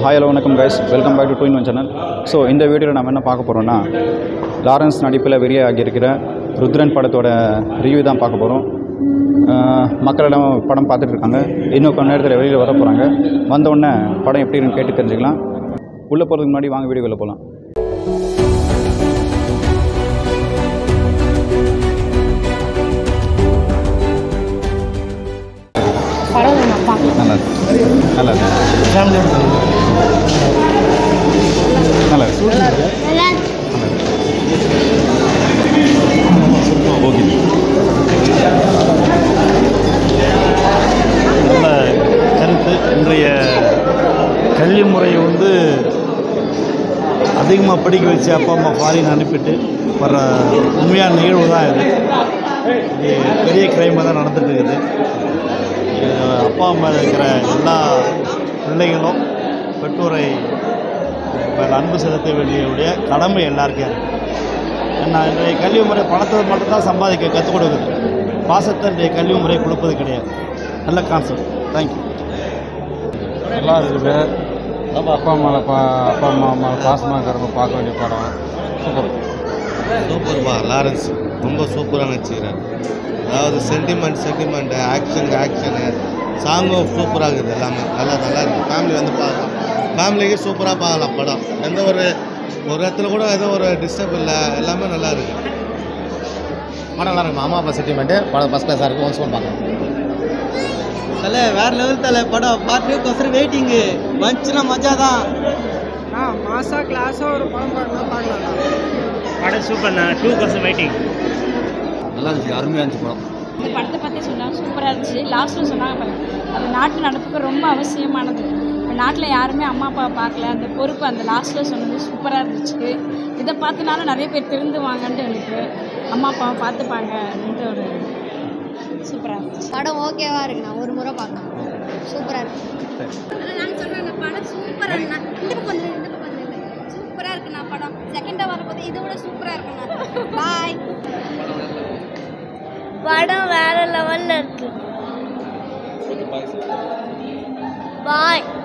hi hello வணக்கம் guys welcome back to two in one channel so இந்த வீடியோவில் நம்ம என்ன பார்க்க போகிறோம்னா லாரன்ஸ் நடிப்பில் வெளியாகி இருக்கிற ருத்ரன் படத்தோட ரிவ்யூ தான் பார்க்க போகிறோம் மக்கள் எல்லாம் படம் பார்த்துட்டு இருக்காங்க இன்னும் கொஞ்ச நேரத்தில் வெளியில் வர போகிறாங்க வந்தவுடனே படம் எப்படி இருக்குன்னு கேட்டு தெரிஞ்சுக்கலாம் உள்ளே போகிறதுக்கு முன்னாடி வாங்க வீடியோவில் போகலாம் படம் நான் பார்க்கலாம் நல்லா இருக்கு நல்லா இருக்கு நல்லா இருக்கு ஓகே நல்ல கருத்து இன்றைய கல்வி முறையை வந்து அதிகமாக படிக்க வச்சு அப்பா அம்மா ஃபாரின் அனுப்பிட்டு வர்ற உண்மையான நிகழ்வு தான் இது இது பெரிய கிரைமாக தான் நடந்துட்டு இருக்குது இது அப்பா அம்மா இருக்கிற எல்லா பிள்ளைகளும் பெற்றோரை மேல் அன்பு செலுத்த வேண்டியவுடைய கடமை எல்லாருக்கும் இருக்குது ஏன்னா இன்றைய கல்வி முறை பணத்தை மட்டும்தான் சம்பாதிக்க கற்றுக் கொடுக்குது பாசத்தை இன்றைய கல்வி முறை கொடுப்பது கிடையாது நல்ல கான்செப்ட் தேங்க்யூ நல்லா இருக்குது அப்பா அம்மாவை பா அப்பா அம்மா அம்மா பாசமாக இருக்கிறவங்க பார்க்க வேண்டிய படம் சூப்பர் சூப்பர்ப்பா லாரன்ஸ் ரொம்ப சூப்பராக நடிச்சுக்கிறார் அதாவது சென்டிமெண்ட் சென்டிமெண்ட் ஆக்ஷன் ஆக்ஷனு சாங்கும் சூப்பராக இருக்குது எல்லாமே நல்லா நல்லா இருக்குது ஃபேமிலி வந்து பார்க்கலாம் ஃபேமிலிக்கு சூப்பராக பார்க்கலாம் படம் எந்த ஒரு ஒரு இடத்துல கூட ஏதோ ஒரு டிஸ்டர்ப் இல்லை எல்லாமே நல்லா இருக்குது படம் நல்லா இருக்கும் அம்மா அப்பா செட்டில்மெண்ட்டு படம் ஃபஸ்ட் கிளாஸாக இருக்கும் ஒன்ஸ் ஒன் பார்க்கலாம் தலை வேற லெவல் தலை படம் பார்ட் டூ கொசரம் வெயிட்டிங்கு வந்துச்சுன்னா மஜா தான் ஆ மாசா கிளாஸாக ஒரு படம் பார்க்கலாம் பார்க்கலாம் படம் சூப்பர்ண்ணா டூ பர்சன்ட் வெயிட்டிங் நல்லா இருந்துச்சு அருமையாக இருந்துச்சு படம் இந்த படத்தை பற்றி சொன்னாங்க சூப்பராக இருந்துச்சு லாஸ்ட்டில் சொன்னாங்க பாருங்க அது நாட்டு நடப்புக்கு ரொம்ப அவசியமானது இப்போ நாட்டில் யாருமே அம்மா அப்பா பார்க்கல அந்த பொறுப்பு அந்த லாஸ்ட்டில் சொன்னது சூப்பராக இருந்துச்சு இதை பார்த்தனால நிறைய பேர் திருந்துவாங்கன்ட்டு எனக்கு அம்மா அப்பாவை பார்த்துப்பாங்க அப்படின்ட்டு ஒரு சூப்பராக இருந்துச்சு படம் ஓகேவா இருக்கு நான் ஒரு முறை பார்க்கலாம் சூப்பரா இருக்கு நான் சொன்னேன் படம் சூப்பரா இருக்கு இந்த பக்கம் வந்து இந்த பக்கம் வந்து சூப்பரா இருக்கு நான் படம் செகண்டா வரும்போது இதை விட சூப்பரா இருக்கு பாய் படம் வேற லெவல்ல இருக்கு பாய்